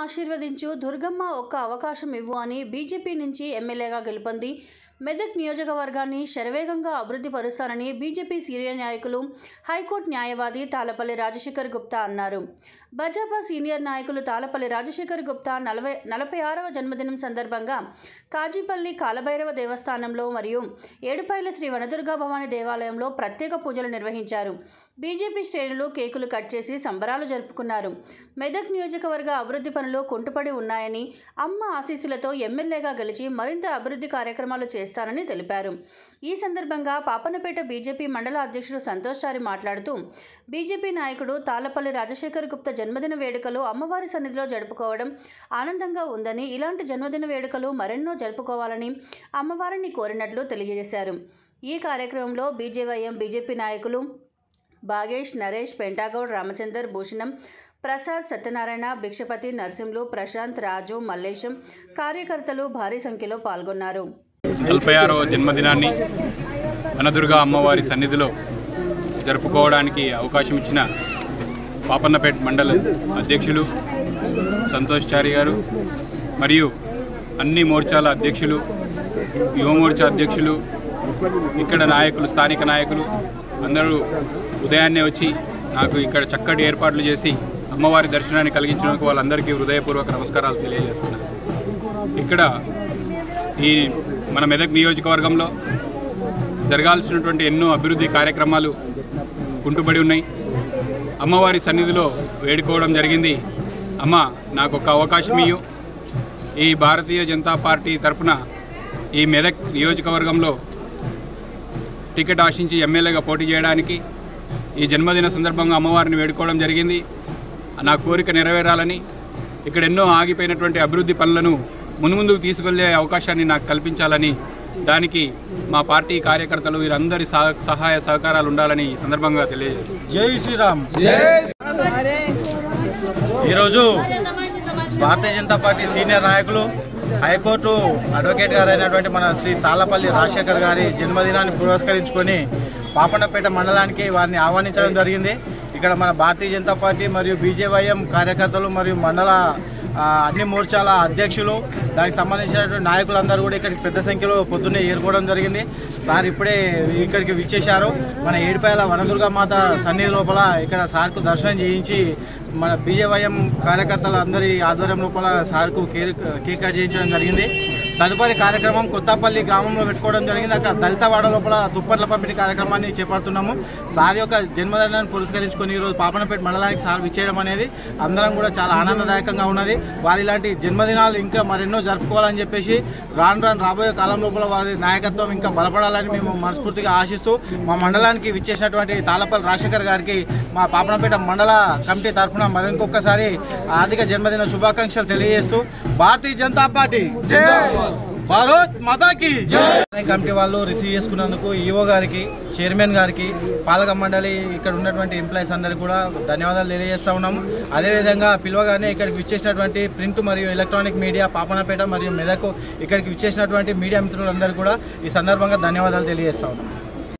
ఆశీర్వదించు దుర్గమ్మ ఒక్క అవకాశం ఇవ్వు అని బీజేపీ నుంచి ఎమ్మెల్యేగా గెలుపొంది మెదక్ నియోజకవర్గాన్ని శరవేగంగా అభివృద్ధి పరుస్తానని బీజేపీ సీనియర్ నాయకులు హైకోర్టు న్యాయవాది తాలపల్లి రాజశేఖర్ గుప్తా అన్నారు భాజపా సీనియర్ నాయకులు తాలపల్లి రాజశేఖర్ గుప్తా నలభై నలభై ఆరవ జన్మదినం సందర్భంగా కాజీపల్లి కాలభైరవ దేవస్థానంలో మరియు ఏడుపాయల శ్రీ వనదుర్గా భవాని దేవాలయంలో ప్రత్యేక పూజలు నిర్వహించారు బీజేపీ శ్రేణులు కేకులు కట్ చేసి సంబరాలు జరుపుకున్నారు మెదక్ నియోజకవర్గ అభివృద్ధి పనులు కుంటుపడి ఉన్నాయని అమ్మ ఆశీస్సులతో ఎమ్మెల్యేగా గెలిచి మరింత అభివృద్ధి కార్యక్రమాలు చేస్తానని తెలిపారు ఈ సందర్భంగా పాపనపేట బీజేపీ మండల అధ్యక్షుడు సంతోష్ చారి మాట్లాడుతూ బీజేపీ నాయకుడు తాళ్లపల్లి రాజశేఖర్ గుప్తా జన్మదిన వేడుకలు అమ్మవారి సన్నిధిలో జరుపుకోవడం ఆనందంగా ఉందని ఇలాంటి జన్మదిన వేడుకలు మరెన్నో జరుపుకోవాలని అమ్మవారిని కోరినట్లు తెలియజేశారు ఈ కార్యక్రమంలో బీజేవైఎం బీజేపీ నాయకులు బాగేష్ నరేష్ పెంటాగౌడ్ రామచందర్ భూషణం ప్రసాద్ సత్యనారాయణ భిక్షపతి నరసింహులు ప్రశాంత్ రాజు మల్లేశం కార్యకర్తలు భారీ సంఖ్యలో పాల్గొన్నారు నలభై ఆరవ జన్మదినాన్ని వనదుర్గా అమ్మవారి సన్నిధిలో జరుపుకోవడానికి అవకాశం ఇచ్చిన పాపన్నపేట మండల అధ్యక్షులు సంతోష్ చారి గారు మరియు అన్ని మోర్చాల అధ్యక్షులు యువ మోర్చా అధ్యక్షులు ఇక్కడ నాయకులు స్థానిక నాయకులు అందరూ ఉదయాన్నే వచ్చి నాకు ఇక్కడ చక్కటి ఏర్పాట్లు చేసి అమ్మవారి దర్శనాన్ని కలిగించినందుకు వాళ్ళందరికీ హృదయపూర్వక నమస్కారాలు తెలియజేస్తున్నాను ఇక్కడ ఈ మన మెదక్ నియోజకవర్గంలో జరగాల్సినటువంటి ఎన్నో అభివృద్ధి కార్యక్రమాలు కుంటుబడి ఉన్నాయి అమ్మవారి సన్నిధిలో వేడుకోవడం జరిగింది అమ్మ నాకు ఒక అవకాశం ఇయ్యు ఈ భారతీయ జనతా పార్టీ తరపున ఈ మెదక్ నియోజకవర్గంలో టికెట్ ఆశించి ఎమ్మెల్యేగా పోటీ చేయడానికి ఈ జన్మదిన సందర్భంగా అమ్మవారిని వేడుకోవడం జరిగింది నా కోరిక నెరవేరాలని ఇక్కడ ఎన్నో ఆగిపోయినటువంటి అభివృద్ధి పనులను మున్ముందుకు తీసుకెళ్లే అవకాశాన్ని నాకు కల్పించాలని దానికి మా పార్టీ కార్యకర్తలు వీరందరి సహ- సహాయ సహకారాలు ఉండాలని ఈ సందర్భంగా తెలియజేస్తున్నాను జై శ్రీరామ్ ఈరోజు భారతీయ జనతా పార్టీ సీనియర్ నాయకులు హైకోర్టు అడ్వకేట్ గారు అయినటువంటి మన శ్రీ తాళ్లపల్లి రాజశేఖర్ గారి జన్మదినాన్ని పురస్కరించుకొని పాపన్నపేట మండలానికి వారిని ఆహ్వానించడం జరిగింది ఇక్కడ మన భారతీయ జనతా పార్టీ మరియు బీజేవైఎం కార్యకర్తలు మరియు మండల ఆ, అన్ని మోర్చాల అధ్యక్షులు దానికి సంబంధించినటువంటి నాయకులందరూ కూడా ఇక్కడికి పెద్ద సంఖ్యలో పొద్దున్నే ఏర్కోవడం జరిగింది సార్ ఇప్పుడే ఇక్కడికి విచ్చేశారు మన ఏడుపాయల వనదుర్గా మాత సన్నిధి లోపల ఇక్కడ సార్కు దర్శనం చేయించి మన బీజేవైఎం కార్యకర్తల అందరి ఆధ్వర్యం లోపల సార్కు కేక్ కేక్ కట్ చేయించడం జరిగింది తదుపరి కార్యక్రమం కొత్తపల్లి గ్రామంలో పెట్టుకోవడం జరిగింది అక్కడ దళితవాడ లోపల దుప్పట్ల పంపిణీ కార్యక్రమాన్ని చేపడుతున్నాము సార్ యొక్క జన్మదినాన్ని పురస్కరించుకొని ఈరోజు పాపనపేట మండలానికి సార్ విచ్చేయడం అనేది అందరం కూడా చాలా ఆనందదాయకంగా ఉన్నది వారి ఇలాంటి జన్మదినాలు ఇంకా మరెన్నో జరుపుకోవాలని చెప్పేసి రాను రాను రాబోయే కాలం లోపల వారి నాయకత్వం ఇంకా బలపడాలని మేము మనస్ఫూర్తిగా ఆశిస్తూ మా మండలానికి విచ్చేసినటువంటి తాళపల్లి రాజశేఖర్ గారికి మా పాపనపేట మండల కమిటీ తరఫున మరింకొకసారి ఆర్థిక జన్మదిన శుభాకాంక్షలు తెలియజేస్తూ భారతీయ జనతా పార్టీ భారత్ మాతాకి కమిటీ వాళ్ళు రిసీవ్ చేసుకున్నందుకు ఈఓ గారికి చైర్మన్ గారికి పాలక మండలి ఇక్కడ ఉన్నటువంటి ఎంప్లాయీస్ అందరికీ కూడా ధన్యవాదాలు తెలియజేస్తా ఉన్నాము అదేవిధంగా పిలవగానే ఇక్కడికి విచ్చేసినటువంటి ప్రింట్ మరియు ఎలక్ట్రానిక్ మీడియా పాపనపేట మరియు మెదకు ఇక్కడికి విచ్చేసినటువంటి మీడియా మిత్రులందరికీ కూడా ఈ సందర్భంగా ధన్యవాదాలు తెలియజేస్తా ఉన్నాం